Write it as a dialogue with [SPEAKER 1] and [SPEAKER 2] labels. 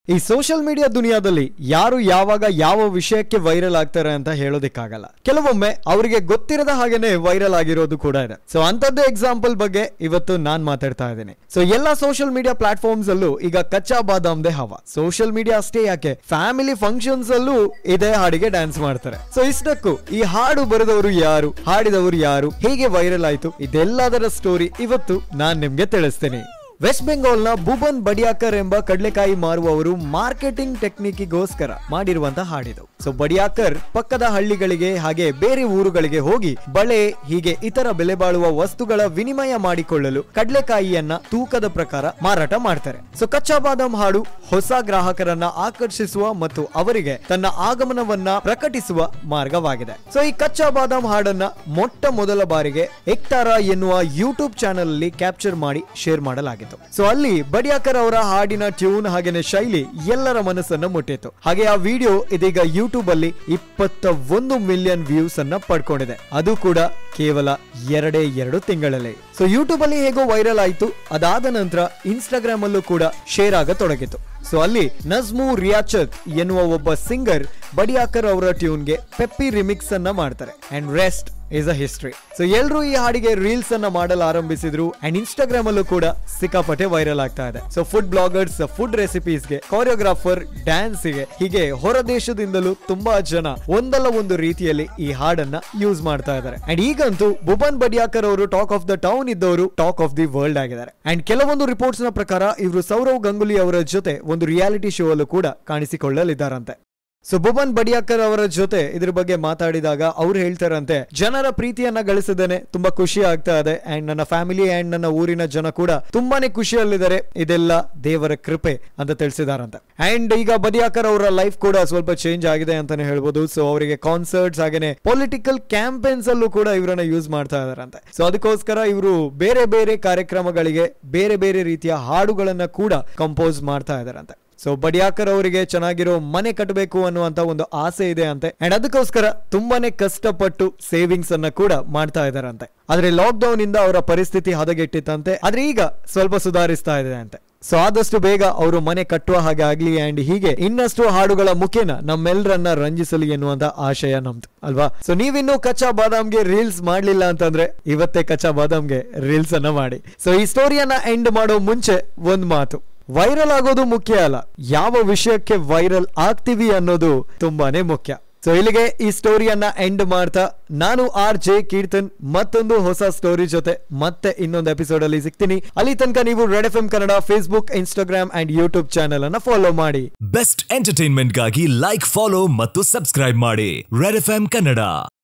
[SPEAKER 1] ಈ social media ದುನಿಯಾದಲ್ಲಿ ಯಾರು ಯಾವಾಗ ಯಾವ ವಿಷಯಕ್ಕೆ ವೈರಲ್ ಆಗ್ತಾರೆ ಅಂತ ಹೇಳೋದಿಕ್ಕಾಗಲ್ಲ ಕೆಲವೊಮ್ಮೆ ಅವರಿಗೆ ಗೊತ್ತಿರದ ಹಾಗೇನೆ ವೈರಲ್ ಆಗಿರೋದು ಕೂಡ ಇದೆ ಸೊ ಅಂತದ್ದೇ ಎಕ್ಸಾಂಪಲ್ ಬಗ್ಗೆ ಇವತ್ತು ನಾನ್ ಮಾತಾಡ್ತಾ ಇದ್ದೀನಿ ಸೊ ಎಲ್ಲ ಸೋಷಿಯಲ್ ಮೀಡಿಯಾ ಪ್ಲಾಟ್ಫಾರ್ಮ್ಸ್ ಅಲ್ಲೂ ಈಗ ಕಚ್ಚಾ ಬಾದಾಮ್ದೆ ಹವಾ ಸೋಷಿಯಲ್ ಮೀಡಿಯಾ ಅಷ್ಟೇ ಯಾಕೆ ಫ್ಯಾಮಿಲಿ ಫಂಕ್ಷನ್ಸ್ ಅಲ್ಲೂ ಇದೇ ಹಾಡಿಗೆ ಡ್ಯಾನ್ಸ್ ಮಾಡ್ತಾರೆ ಸೊ ಇಷ್ಟಕ್ಕೂ ಈ ಹಾಡು ಬರೆದವರು ಯಾರು ಹಾಡಿದವರು ಯಾರು ಹೇಗೆ ವೈರಲ್ ಆಯ್ತು ಇದೆಲ್ಲದರ ಸ್ಟೋರಿ ಇವತ್ತು ನಾನ್ ನಿಮ್ಗೆ ತಿಳಿಸ್ತೀನಿ ವೆಸ್ಟ್ ಬೆಂಗಾಲ್ನ ಬುಬನ್ ಬಡಿಯಾಕರ್ ಎಂಬ ಕಡಲೆಕಾಯಿ ಮಾರುವವರು ಮಾರ್ಕೆಟಿಂಗ್ ಟೆಕ್ನಿಕ್ಗೋಸ್ಕರ ಮಾಡಿರುವಂತಹ ಹಾಡಿದು ಸೊ ಬಡಿಯಾಕರ್ ಪಕ್ಕದ ಹಳ್ಳಿಗಳಿಗೆ ಹಾಗೆ ಬೇರೆ ಊರುಗಳಿಗೆ ಹೋಗಿ ಬಳೆ ಹೀಗೆ ಇತರ ಬೆಲೆ ಬಾಳುವ ವಸ್ತುಗಳ ವಿನಿಮಯ ಮಾಡಿಕೊಳ್ಳಲು ಕಡಲೆಕಾಯಿಯನ್ನ ತೂಕದ ಪ್ರಕಾರ ಮಾರಾಟ ಮಾಡ್ತಾರೆ ಸೊ ಕಚ್ಚಾ ಬಾದಾಮ್ ಹಾಡು ಹೊಸ ಗ್ರಾಹಕರನ್ನ ಆಕರ್ಷಿಸುವ ಮತ್ತು ಅವರಿಗೆ ತನ್ನ ಆಗಮನವನ್ನ ಪ್ರಕಟಿಸುವ ಮಾರ್ಗವಾಗಿದೆ ಸೊ ಈ ಕಚ್ಚಾ ಬಾದಾಮ್ ಹಾಡನ್ನ ಮೊಟ್ಟ ಮೊದಲ ಬಾರಿಗೆ ಎಕ್ತಾರ ಎನ್ನುವ ಯೂಟ್ಯೂಬ್ ಚಾನೆಲ್ ಅಲ್ಲಿ ಕ್ಯಾಪ್ಚರ್ ಮಾಡಿ ಶೇರ್ ಮಾಡಲಾಗಿತ್ತು ಸೊ ಅಲ್ಲಿ ಬಡಿಯಾಕರ್ ಅವರ ಹಾಡಿನ ಟ್ಯೂನ್ ಹಾಗೇನೆ ಶೈಲಿ ಎಲ್ಲರ ಮನಸ್ಸನ್ನ ಮುಟ್ಟಿತ್ತು ಹಾಗೆ ಆ ವಿಡಿಯೋ ಇದೀಗ ಯೂಟ್ಯೂಬ್ ಅಲ್ಲಿ ಇಪ್ಪತ್ತ ಒಂದು ಮಿಲಿಯನ್ ವ್ಯೂಸ್ ಅನ್ನ ಪಡ್ಕೊಂಡಿದೆ ಅದು ಕೂಡ ಕೇವಲ ಎರಡೇ ಎರಡು ತಿಂಗಳಲ್ಲಿ ಸೊ ಯೂಟ್ಯೂಬ್ ಅಲ್ಲಿ ಹೇಗೋ ವೈರಲ್ ಆಯ್ತು ಅದಾದ ನಂತರ ಇನ್ಸ್ಟಾಗ್ರಾಮ್ ಅಲ್ಲೂ ಕೂಡ ಶೇರ್ ಆಗತೊಡಗಿತು ಸೊ ಅಲ್ಲಿ ನಜ್ಮು ರಿಯಾಚತ್ ಎನ್ನುವ ಒಬ್ಬ ಸಿಂಗರ್ ಬಡಿಯಾಕರ್ ಅವರ ಟ್ಯೂನ್ಗೆ ಪೆಪ್ಪಿ ರಿಮಿಕ್ಸ್ ಅನ್ನ ಮಾಡ್ತಾರೆ and rest is a history so ಎಲ್ಲರೂ ಈ ಹಾಡಿಗೆ ರೀಲ್ಸ್ ಅನ್ನ ಮಾಡಲು ಆರಂಭಿಸಿದ್ರು ಅಂಡ್ ಇನ್ಸ್ಟಾಗ್ರಾಮ್ ಅಲ್ಲೂ ಕೂಡ ಸಿಕ್ಕಾಪಟ್ಟೆ ವೈರಲ್ ಆಗ್ತಾ ಇದೆ ಸೊ ಫುಡ್ ಬ್ಲಾಗರ್ಸ್ ಫುಡ್ ರೆಸಿಪೀಸ್ಗೆ ಕೋರಿಯೋಗ್ರಾಫರ್ ಡ್ಯಾನ್ಸ್ಗೆ ಹೀಗೆ ಹೊರ ದೇಶದಿಂದಲೂ ತುಂಬಾ ಜನ ಒಂದಲ್ಲ ಒಂದು ರೀತಿಯಲ್ಲಿ ಈ ಹಾಡನ್ನ ಯೂಸ್ ಮಾಡ್ತಾ ಇದ್ದಾರೆ ಅಂಡ್ ಈಗಂತೂ ಬುಬನ್ ಬಡಿಯಾಕರ್ ಅವರು ಟಾಕ್ ಆಫ್ ದ ಟೌನ್ ಇದ್ದವರು ಟಾಕ್ ಆಫ್ ದಿ ವರ್ಲ್ಡ್ ಆಗಿದ್ದಾರೆ ಅಂಡ್ ಕೆಲವೊಂದು ರಿಪೋರ್ಟ್ಸ್ ನ ಪ್ರಕಾರ ಇವರು ಸೌರವ್ ಗಂಗೂಲಿ ಅವರ ಜೊತೆ ಒಂದು ರಿಯಾಲಿಟಿ ಶೋ ಅಲ್ಲೂ ಕೂಡ ಕಾಣಿಸಿಕೊಳ್ಳಲಿದ್ದಾರಂತೆ ಸೊ ಬುಬನ್ ಬಡಿಯಾಕರ್ ಅವರ ಜೊತೆ ಇದ್ರ ಬಗ್ಗೆ ಮಾತಾಡಿದಾಗ ಅವ್ರು ಹೇಳ್ತಾರಂತೆ ಜನರ ಪ್ರೀತಿಯನ್ನ ಗಳಿಸಿದ್ದೇನೆ ತುಂಬಾ ಖುಷಿ ಆಗ್ತಾ ಇದೆ ಅಂಡ್ ನನ್ನ ಫ್ಯಾಮಿಲಿ ಅಂಡ್ ನನ್ನ ಊರಿನ ಜನ ಕೂಡ ತುಂಬಾನೇ ಖುಷಿಯಲ್ಲಿದ್ದಾರೆ ಇದೆಲ್ಲ ದೇವರ ಕೃಪೆ ಅಂತ ತಿಳಿಸಿದಾರಂತೆ ಅಂಡ್ ಈಗ ಬದಿಯಾಕರ್ ಅವರ ಲೈಫ್ ಕೂಡ ಸ್ವಲ್ಪ ಚೇಂಜ್ ಆಗಿದೆ ಅಂತಾನೆ ಹೇಳ್ಬೋದು ಸೊ ಅವರಿಗೆ ಕಾನ್ಸರ್ಟ್ಸ್ ಹಾಗೇನೆ ಪೊಲಿಟಿಕಲ್ ಕ್ಯಾಂಪೇನ್ಸ್ ಅಲ್ಲೂ ಕೂಡ ಇವರನ್ನ ಯೂಸ್ ಮಾಡ್ತಾ ಇದಾರಂತೆ ಸೊ ಅದಕ್ಕೋಸ್ಕರ ಇವರು ಬೇರೆ ಬೇರೆ ಕಾರ್ಯಕ್ರಮಗಳಿಗೆ ಬೇರೆ ಬೇರೆ ರೀತಿಯ ಹಾಡುಗಳನ್ನ ಕೂಡ ಕಂಪೋಸ್ ಮಾಡ್ತಾ ಇದಾರಂತೆ ಸೊ ಬಡಿಯಾಕರ್ ಅವರಿಗೆ ಚೆನ್ನಾಗಿರೋ ಮನೆ ಕಟ್ಟಬೇಕು ಅನ್ನುವಂತ ಒಂದು ಆಸೆ ಇದೆ ಅಂತೆ ಅಂಡ್ ಅದಕ್ಕೋಸ್ಕರ ತುಂಬಾನೇ ಕಷ್ಟಪಟ್ಟು ಸೇವಿಂಗ್ಸ್ ಅನ್ನ ಕೂಡ ಮಾಡ್ತಾ ಇದಾರಂತೆ ಆದ್ರೆ ಲಾಕ್ ಡೌನ್ ಇಂದ ಅವರ ಪರಿಸ್ಥಿತಿ ಹದಗೆಟ್ಟಿತ್ತಂತೆ ಆದ್ರೆ ಈಗ ಸ್ವಲ್ಪ ಸುಧಾರಿಸ್ತಾ ಇದೆ ಅಂತೆ ಸೊ ಆದಷ್ಟು ಬೇಗ ಅವರು ಮನೆ ಕಟ್ಟುವ ಹಾಗೆ ಆಗ್ಲಿ ಅಂಡ್ ಹೀಗೆ ಇನ್ನಷ್ಟು ಹಾಡುಗಳ ಮುಖೇನ ನಮ್ಮೆಲ್ಲರನ್ನ ರಂಜಿಸಲಿ ಎನ್ನುವಂತ ಆಶಯ ನಮ್ದು ಅಲ್ವಾ ಸೊ ನೀವಿನ್ನೂ ಕಚ್ಚಾ ಬಾದಾಮ್ಗೆ ರೀಲ್ಸ್ ಮಾಡ್ಲಿಲ್ಲ ಅಂತಂದ್ರೆ ಇವತ್ತೇ ಕಚ್ಚಾ ಬಾದಾಮ್ಗೆ ರೀಲ್ಸ್ ಅನ್ನ ಮಾಡಿ ಸೊ ಈ ಸ್ಟೋರಿಯನ್ನ ಎಂಡ್ ಮಾಡೋ ಮುಂಚೆ ಒಂದ್ ಮಾತು ವೈರಲ್ ಆಗೋದು ಮುಖ್ಯ ಅಲ್ಲ ಯಾವ ವಿಷಯಕ್ಕೆ ವೈರಲ್ ಆಗ್ತೀವಿ ಅನ್ನೋದು ತುಂಬಾನೇ ಮುಖ್ಯ ಸೊ ಇಲ್ಲಿಗೆ ಈ ಸ್ಟೋರಿಯನ್ನ ಎಂಡ್ ಮಾಡ್ತಾ ನಾನು ಆರ್ ಜೆ ಕೀರ್ತನ್ ಮತ್ತೊಂದು ಹೊಸ ಸ್ಟೋರಿ ಜೊತೆ ಮತ್ತೆ ಇನ್ನೊಂದು ಎಪಿಸೋಡ್ ಅಲ್ಲಿ ಸಿಗ್ತೀನಿ ಅಲ್ಲಿ ತನಕ ನೀವು Red F M Kannada Facebook Instagram and YouTube channel ಅನ್ನ ಫಾಲೋ ಮಾಡಿ
[SPEAKER 2] ಬೆಸ್ಟ್ ಎಂಟರ್ಟೈನ್ಮೆಂಟ್ಗಾಗಿ ಲೈಕ್ ಫಾಲೋ ಮತ್ತು ಸಬ್ಸ್ಕ್ರೈಬ್ ಮಾಡಿ ರೆಡ್ ಎಫ್ ಕನ್ನಡ